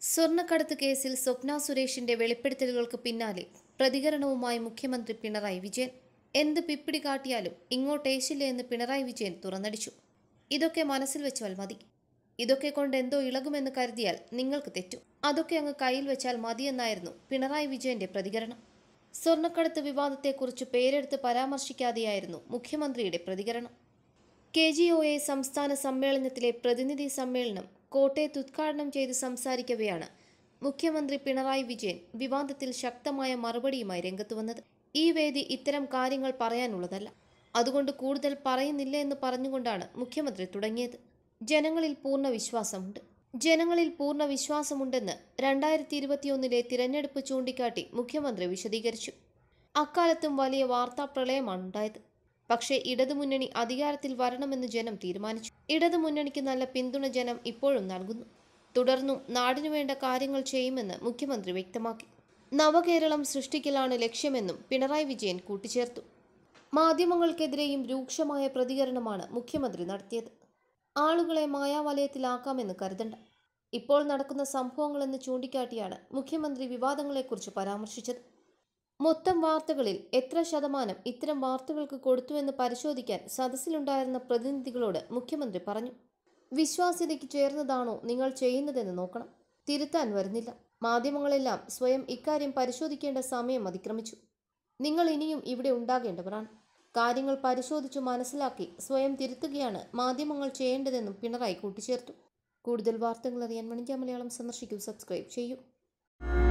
സ്വർണ്ണക്കടത്ത് കേസിൽ സ്വപ്ന സുരേഷിന്റെ വെളിപ്പെടുത്തലുകൾക്ക് പിന്നാലെ പ്രതികരണവുമായി മുഖ്യമന്ത്രി പിണറായി വിജയൻ എന്ത് പിപ്പിടി കാട്ടിയാലും ഇങ്ങോട്ടേശില്ല എന്ന് പിണറായി വിജയൻ തുറന്നടിച്ചു ഇതൊക്കെ മനസ്സിൽ വെച്ചാൽ മതി ഇതൊക്കെ കൊണ്ട് എന്തോ ഇളകുമെന്ന് കരുതിയാൽ നിങ്ങൾക്ക് തെറ്റും അതൊക്കെ അങ്ങ് കയ്യിൽ വെച്ചാൽ മതിയെന്നായിരുന്നു പിണറായി വിജയന്റെ പ്രതികരണം സ്വർണ്ണക്കടത്ത് വിവാദത്തെക്കുറിച്ച് പേരെടുത്ത് പരാമർശിക്കാതെയായിരുന്നു മുഖ്യമന്ത്രിയുടെ പ്രതികരണം കെ ജി ഒ എ സംസ്ഥാന സമ്മേളനത്തിലെ പ്രതിനിധി സമ്മേളനം കോട്ടയത്ത് ഉദ്ഘാടനം ചെയ്ത് സംസാരിക്കവെയാണ് മുഖ്യമന്ത്രി പിണറായി വിജയൻ വിവാദത്തിൽ ശക്തമായ മറുപടിയുമായി രംഗത്ത് വന്നത് ഈ വേദി ഇത്തരം കാര്യങ്ങൾ പറയാനുള്ളതല്ല അതുകൊണ്ട് കൂടുതൽ പറയുന്നില്ല എന്ന് പറഞ്ഞുകൊണ്ടാണ് മുഖ്യമന്ത്രി തുടങ്ങിയത് ജനങ്ങളിൽ പൂർണ്ണ വിശ്വാസമുണ്ട് ജനങ്ങളിൽ പൂർണ്ണ വിശ്വാസമുണ്ടെന്ന് രണ്ടായിരത്തി ഇരുപത്തിയൊന്നിലെ തിരഞ്ഞെടുപ്പ് ചൂണ്ടിക്കാട്ടി മുഖ്യമന്ത്രി വിശദീകരിച്ചു അക്കാലത്തും വലിയ വാർത്താ പ്രളയമാണ് ഉണ്ടായത് പക്ഷേ ഇടതുമുന്നണി അധികാരത്തിൽ വരണമെന്ന് ജനം തീരുമാനിച്ചു ഇടതുമുന്നണിക്ക് നല്ല പിന്തുണ ജനം ഇപ്പോഴും നൽകുന്നു തുടർന്നും നാടിനു വേണ്ട കാര്യങ്ങൾ ചെയ്യുമെന്ന് മുഖ്യമന്ത്രി വ്യക്തമാക്കി നവകേരളം സൃഷ്ടിക്കലാണ് ലക്ഷ്യമെന്നും പിണറായി വിജയൻ കൂട്ടിച്ചേർത്തു മാധ്യമങ്ങൾക്കെതിരെയും രൂക്ഷമായ പ്രതികരണമാണ് മുഖ്യമന്ത്രി നടത്തിയത് ആളുകളെ മായാവലയത്തിലാക്കാമെന്ന് കരുതണ്ട ഇപ്പോൾ നടക്കുന്ന സംഭവങ്ങളെന്ന് ചൂണ്ടിക്കാട്ടിയാണ് മുഖ്യമന്ത്രി വിവാദങ്ങളെക്കുറിച്ച് പരാമർശിച്ചത് മൊത്തം വാർത്തകളിൽ എത്ര ശതമാനം ഇത്തരം വാർത്തകൾക്ക് കൊടുത്തുവെന്ന് പരിശോധിക്കാൻ സദസ്സിലുണ്ടായിരുന്ന പ്രതിനിധികളോട് മുഖ്യമന്ത്രി പറഞ്ഞു വിശ്വാസ്യതയ്ക്ക് ചേർന്നതാണോ നിങ്ങൾ ചെയ്യുന്നതെന്ന് നോക്കണം തിരുത്താൻ വരുന്നില്ല മാധ്യമങ്ങളെല്ലാം സ്വയം ഇക്കാര്യം പരിശോധിക്കേണ്ട സമയം അതിക്രമിച്ചു നിങ്ങൾ ഇനിയും ഇവിടെ ഉണ്ടാകേണ്ടവരാണ് കാര്യങ്ങൾ പരിശോധിച്ചു മനസ്സിലാക്കി സ്വയം തിരുത്തുകയാണ് മാധ്യമങ്ങൾ ചെയ്യേണ്ടതെന്നും പിണറായി കൂട്ടിച്ചേർത്തു കൂടുതൽ വാർത്തകൾ അറിയാൻ മണിക്ക മലയാളം സന്ദർശിക്കൂ സബ്സ്ക്രൈബ് ചെയ്യൂ